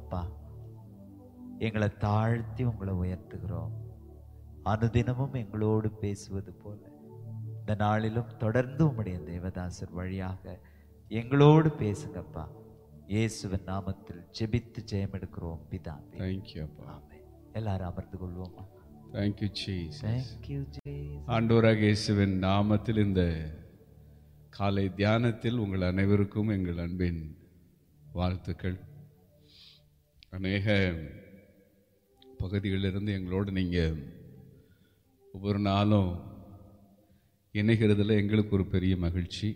அப்பா எங்களை தாழ்த்தி உங்களை உயர்த்துகிறோம் அனுதினமும் எங்களோடு பேசுவது போல இந்த நாளிலும் தொடர்ந்து உம்முடைய தேவதாசர் வழியாக எங்களோடு பேசுங்கப்பா இயேசுவின் நாமத்தில் ஜெபித்து ஜெயம் எடுக்கிறோம் பிதாவே தேங்க்யூ அப்பா ஆமென். எல்லாரும் அமர்ந்து கொள்வோமா தேங்க்யூ சீஸ் தேங்க்யூ ஜேஸ் ஆண்டவராக இயேசுவின் நாமத்தில் இந்த காலை தியானத்தில் உங்கள் அனைவருக்கும் எங்கள் அன்பின் வாழ்த்துக்கள் அநேக பகுதிகளிலிருந்து எங்களோடு நீங்கள் ஒவ்வொரு நாளும் இணைகிறதுல எங்களுக்கு ஒரு பெரிய மகிழ்ச்சி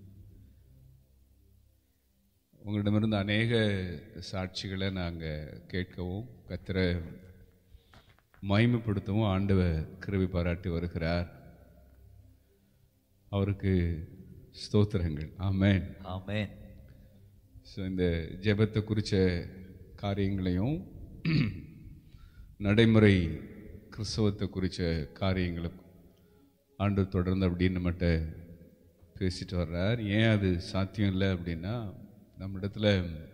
உங்களிடமிருந்து அநேக சாட்சிகளை நாங்கள் கேட்கவும் கத்திர மகிமைப்படுத்தவும் ஆண்டவர் கிருபை பாராட்டி வருகிறார் அவருக்கு ஸ்தோத்திரங்கள் ஆமென் ஆமென் ஸோ இந்த ஜெபத்தை குறித்த காரியங்களையும் நடைமுறை கிறிஸ்தவத்தை குறித்த காரியங்களும் ஆண்டு தொடர்ந்து அப்படின்னு நம்மகிட்ட பேசிட்டு வர்றார் ஏன் அது சாத்தியம் இல்லை அப்படின்னா நம்மிடத்துல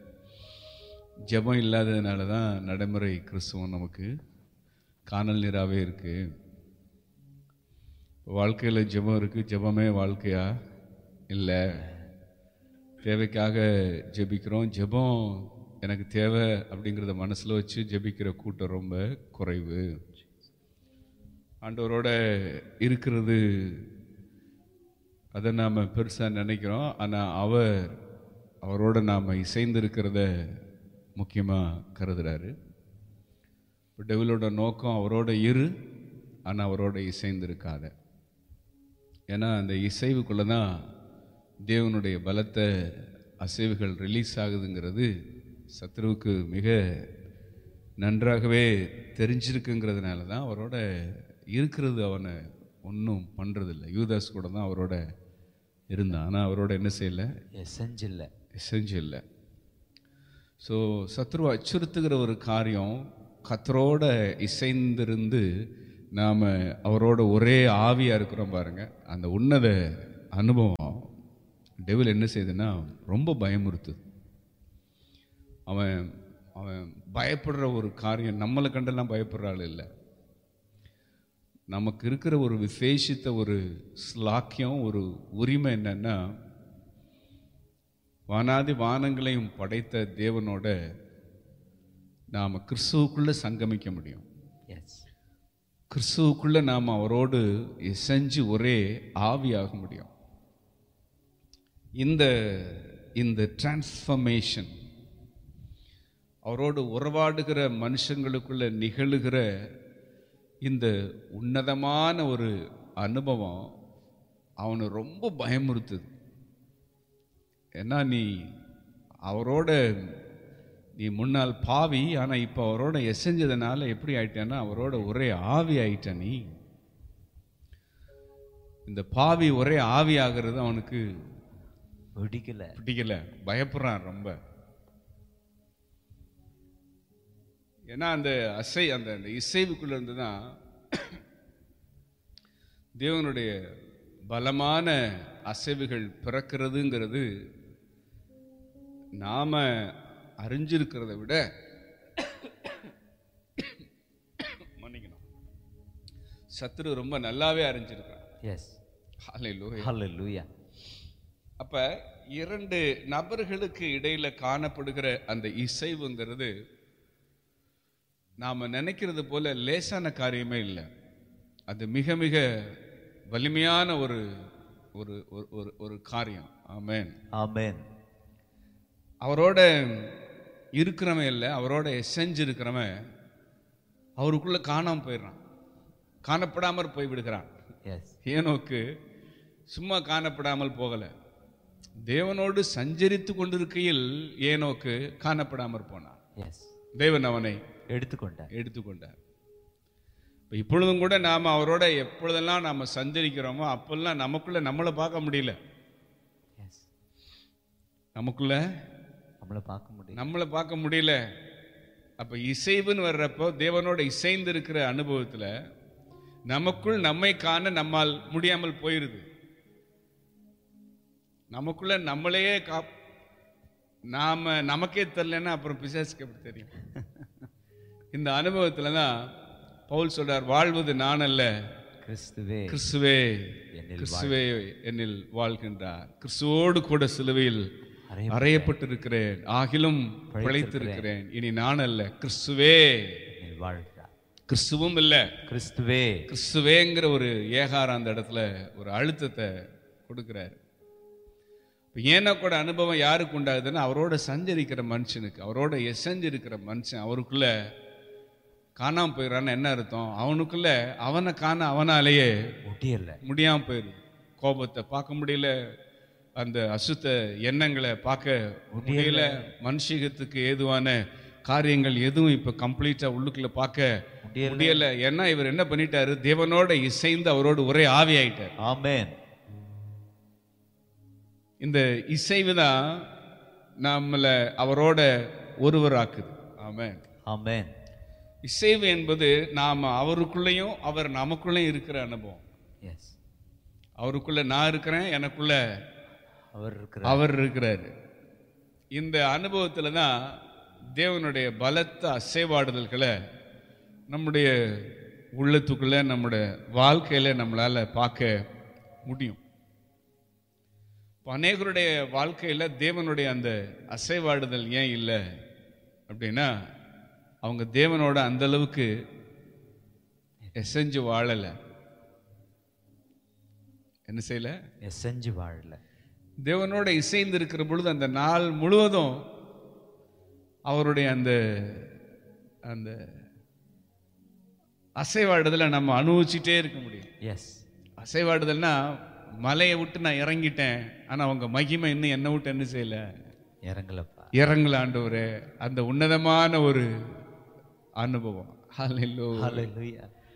ஜெபம் இல்லாததுனால தான் நடைமுறை கிறிஸ்தவம் நமக்கு காணல் நீராகவே இருக்குது வாழ்க்கையில் ஜெபம் இருக்குது ஜெபமே வாழ்க்கையா இல்லை தேவைக்காக ஜெபிக்கிறோம் ஜெபம் எனக்கு தேவை அப்படிங்கிறத மனசில் வச்சு ஜெபிக்கிற கூட்டம் ரொம்ப குறைவு ஆண்டவரோட இருக்கிறது அதை நாம் பெருசாக நினைக்கிறோம் ஆனால் அவர் அவரோட நாம் இசைந்து இருக்கிறத முக்கியமாக கருதுறாரு இப்போ டெவிலோட நோக்கம் அவரோட இரு ஆனால் அவரோட இசைந்து இருக்காத ஏன்னா அந்த இசைவுக்குள்ளே தான் தேவனுடைய பலத்த அசைவுகள் ரிலீஸ் ஆகுதுங்கிறது சத்ருவுக்கு மிக நன்றாகவே தெரிஞ்சிருக்குங்கிறதுனால தான் அவரோட இருக்கிறது அவனை ஒன்றும் பண்ணுறதில்ல யூதாஸ் கூட தான் அவரோட இருந்தான் ஆனால் அவரோட என்ன செய்யலை எசஞ்சில்ல எசென்ஷியல்ல ஸோ சத்ருவை அச்சுறுத்துகிற ஒரு காரியம் கத்தரோட இசைந்திருந்து நாம் அவரோட ஒரே ஆவியாக இருக்கிறோம் பாருங்க அந்த உன்னத அனுபவம் டெவில் என்ன செய்யுதுன்னா ரொம்ப பயமுறுத்துது அவன் அவன் பயப்படுற ஒரு காரியம் நம்மளை கண்டெல்லாம் பயப்படுற ஆள் இல்லை நமக்கு இருக்கிற ஒரு விசேஷித்த ஒரு ஸ்லாக்கியம் ஒரு உரிமை என்னன்னா வானாதி வானங்களையும் படைத்த தேவனோட நாம் கிறிஸ்துவுக்குள்ள சங்கமிக்க முடியும் எஸ் கிறிஸ்துவுக்குள்ள நாம் அவரோடு இசைஞ்சு ஒரே ஆவியாக முடியும் இந்த இந்த டிரான்ஸ்ஃபர்மேஷன் அவரோடு உறவாடுகிற மனுஷங்களுக்குள்ள நிகழுகிற இந்த உன்னதமான ஒரு அனுபவம் அவனை ரொம்ப பயமுறுத்துது ஏன்னா நீ அவரோட நீ முன்னால் பாவி ஆனால் இப்போ அவரோட எசைஞ்சதுனால எப்படி ஆயிட்டேன்னா அவரோட ஒரே ஆவி ஆயிட்ட நீ இந்த பாவி ஒரே ஆவி ஆகிறது அவனுக்கு பிடிக்கல பிடிக்கல பயப்படுறான் ரொம்ப ஏன்னா அந்த அசை அந்த அந்த இசைவுக்குள்ள இருந்து தான் தேவனுடைய பலமான அசைவுகள் பிறக்கிறதுங்கிறது நாம அறிஞ்சிருக்கிறத விட மன்னிக்கணும் சத்ரு ரொம்ப நல்லாவே அறிஞ்சிருக்கிறான் எஸ் ஹalleluya ஹalleluya அப்ப இரண்டு நபர்களுக்கு இடையில காணப்படுகிற அந்த இசைவுங்கிறது நாம நினைக்கிறது போல லேசான காரியமே இல்லை அது மிக மிக வலிமையான ஒரு ஒரு ஒரு- ஒரு ஒரு காரியம் ஆமென் ஆமென் அவரோட இருக்கிறவன் இல்லை அவரோட எசைஞ்சு இருக்கிறவன் அவருக்குள்ள காணாம போயிடுறான் காணப்படாமற் போய் விடுகிறான் எஸ் ஏனோக்கு சும்மா காணப்படாமல் போகல தேவனோடு சஞ்சரித்து கொண்டிருக்கையில் ஏனோக்கு காணப்படாமற் போனான் எஸ் தேவன் அவனை எடுத்துக்கொண்டார் எடுத்துக்கொண்டார் இப்ப இப்பொழுதும் கூட நாம அவரோட எப்பொழுதெல்லாம் நாம சஞ்சரிக்கிறோமோ அப்பெல்லாம் நமக்குள்ள நம்மளை பார்க்க முடியல எஸ் நமக்குள்ள நம்மளை பார்க்க முடியும் நம்மளை பார்க்க முடியல அப்ப இசைவுன்னு வர்றப்போ தேவனோட இசைந்து இருக்கிற அனுபவத்துல நமக்குள் நம்மை காண நம்மால் முடியாமல் போயிருது நமக்குள்ள நம்மளையே கா நாம நமக்கே தெரிலன்னா அப்புறம் பிசாசுக்கு எப்படி தெரியும் இந்த அனுபவத்துல தான் பவுல் சொல்றார் வாழ்வது நான் அல்ல கிறிஸ்துவே கிறிஸ்துவே என்னில் கிறிஸ்துவே என்னில் வாழ்கின்றார் கிறிஸ்துவோடு கூட சிலுவையில் அறைய- அறையப்பட்டிருக்கிறேன் ஆகிலும் பிழைத்திருக்கிறேன் இனி நான் அல்ல கிறிஸ்துவே என்னில் வாழ்கிறார் கிறிஸ்துவும் இல்ல கிறிஸ்துவே கிறிஸ்துவேங்கிற ஒரு ஏகாரம் அந்த இடத்துல ஒரு அழுத்தத்தை கொடுக்கிறார் இப்ப ஏன்னா கூட அனுபவம் யாருக்கு உண்டாகுதுன்னா அவரோட சஞ்சரிக்கிற மனுஷனுக்கு அவரோட எசஞ்சிருக்கிற மனுஷன் அவருக்குள்ள காணாம போயிடறான்னு என்ன அர்த்தம் அவனுக்குள்ள அவனை காண அவனாலேயே முடியல முடியாம போயிடுது கோபத்தை பார்க்க முடியல அந்த அசுத்த எண்ணங்களை பார்க்க முடியல மனுஷிகத்துக்கு ஏதுவான காரியங்கள் எதுவும் இப்ப கம்ப்ளீட்டா உள்ளுக்குள்ள பார்க்க முடியல முடியல ஏன்னா இவர் என்ன பண்ணிட்டாரு தேவனோட இசைந்து அவரோடு ஒரே ஆவியாயிட்டார் ஆமென் இந்த இசைவு தான் நம்மளை அவரோட ஒருவராக்குது ஆமென் ஆமென் இசைவு என்பது நாம அவருக்குள்ளேயும் அவர் நமக்குள்ளேயும் இருக்கிற அனுபவம் எஸ் அவருக்குள்ள நான் இருக்கிறேன் எனக்குள்ள அவர் இருக்கிற அவர் இருக்கிறாரு இந்த அனுபவத்துல தான் தேவனுடைய பலத்த அசைவாடுதல்களை நம்முடைய உள்ளத்துக்குள்ள நம்முடைய வாழ்க்கையில நம்மளால பார்க்க முடியும் இப்ப அநேகருடைய வாழ்க்கையில தேவனுடைய அந்த அசைவாடுதல் ஏன் இல்லை அப்படின்னா அவங்க தேவனோட அந்த அளவுக்கு எசைஞ்சு வாழலை என்ன செய்யல எசஞ்சு வாழல தேவனோட இசைந்து இருக்கிற பொழுது அந்த நாள் முழுவதும் அவருடைய அந்த அந்த அசைவாடுதலை நம்ம அனுபவிச்சுட்டே இருக்க முடியும் எஸ் அசைவாடுதல்னா மலையை விட்டு நான் இறங்கிட்டேன் ஆனா அவங்க மகிமை இன்னும் என்னை விட்டு என்ன செய்யல இறங்கலப்பா இறங்கல ஆண்டவரே அந்த உன்னதமான ஒரு அனுபவம் ஹalleluya ஹalleluya